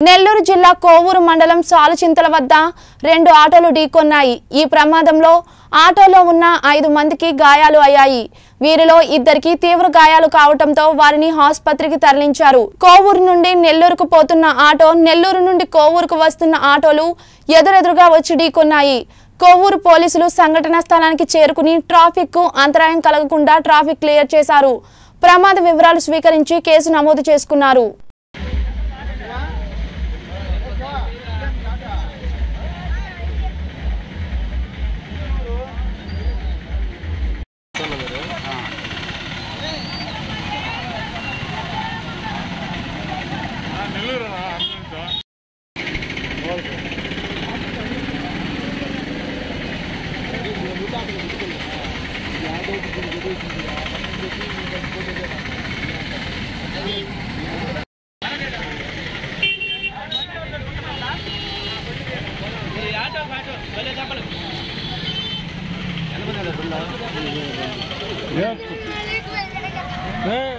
నెల్లూరు జిల్లా కోవూరు మండలం సాలుచింతల వద్ద రెండు ఆటోలు ఢీకొన్నాయి ఈ ప్రమాదంలో ఆటోలో ఉన్న ఐదు మందికి గాయాలు అయ్యాయి వీరిలో ఇద్దరికి తీవ్ర గాయాలు కావటంతో వారిని ఆసుపత్రికి తరలించారు కోవూరు నుండి నెల్లూరుకు పోతున్న ఆటో నెల్లూరు నుండి కోవూరుకు వస్తున్న ఆటోలు ఎదురెదురుగా వచ్చి ఢీకొన్నాయి కోవూరు పోలీసులు సంఘటనా స్థలానికి చేరుకుని ట్రాఫిక్ కు అంతరాయం కలగకుండా ట్రాఫిక్ క్లియర్ చేశారు ప్రమాద వివరాలు స్వీకరించి కేసు నమోదు చేసుకున్నారు ఏ